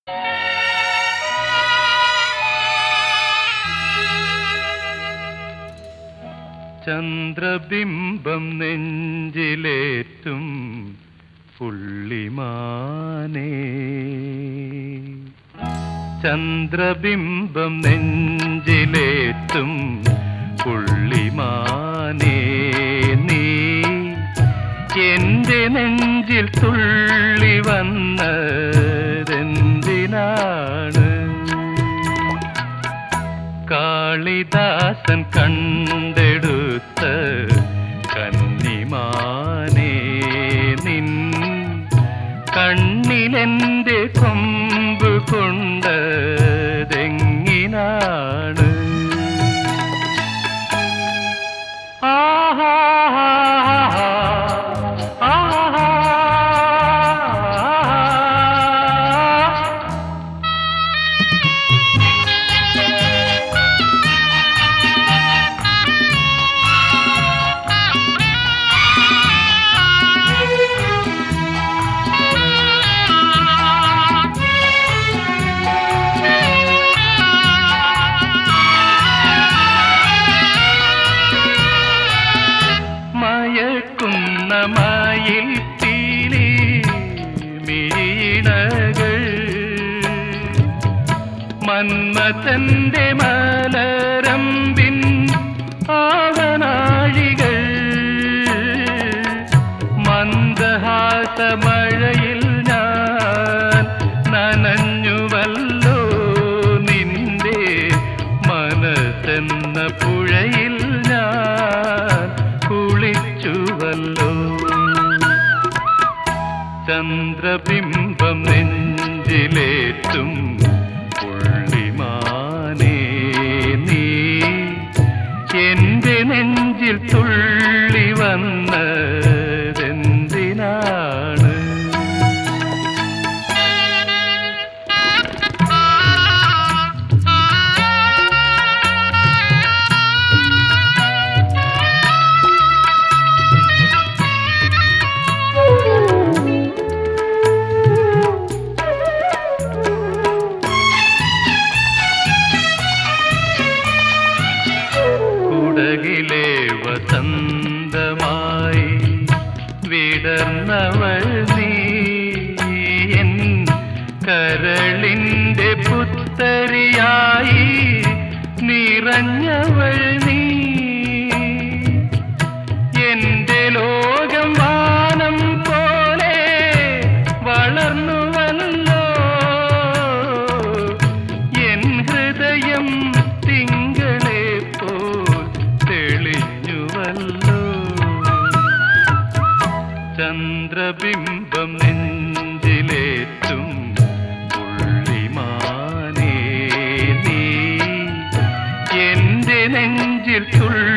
ചന്ദ്രബിംബം നെഞ്ചിലേറ്റും പുള്ളിമാനേ ചന്ദ്രബിംബം നെഞ്ചിലേറ്റും പുള്ളിമാനേ നീ എന്റെ നെഞ്ചിൽ തുള്ളി വന്നതെന്തിനാണ് കാളിദാസൻ കണ്ടെടുത്ത കന്നിമാനേ നിൻ കണ്ണിലെന്റെ കൊമ്പ് കൊണ്ടതെങ്ങിനാണ് ആഹാ ആഹാ മയക്കുന്ന മയിൽ പീലി മീണകൾ മന്മഥന്റെ മലരമ്പിൻ ആവനാഴികൾ മന്ദഹാസമഴയിൽ ഞാൻ നനഞ്ഞുവല്ലോ നിന്റെ മനസ്സെന്ന പുഴയിൽ ഞാൻ കുളിച്ചുവല്ലോ ചന്ദ്രബിംബം നെഞ്ചിലേറ്റും പുള്ളിമാനേ നീ എന്റെ നെഞ്ചിൽ തുള്ളി വന്നതെന്തിനാണ് കുടകിലെ വസന്തമായി വിടർന്നവൾ നീ എൻ കരളിന്റെ പുത്തരിയായി നിറഞ്ഞവൾ നീ എന്റെ ലോകം വാനം പോലെ വളർന്നുവല്ലോ എൻ ഹൃദയം തിങ്കളെ പോൽ തെളിഞ്ഞുവല്ലോ ചന്ദ്രബിംബം നെഞ്ചിലേറ്റും പുള്ളിമാനേ നീ എന്റെ നെഞ്ചിൽ തുള്ളി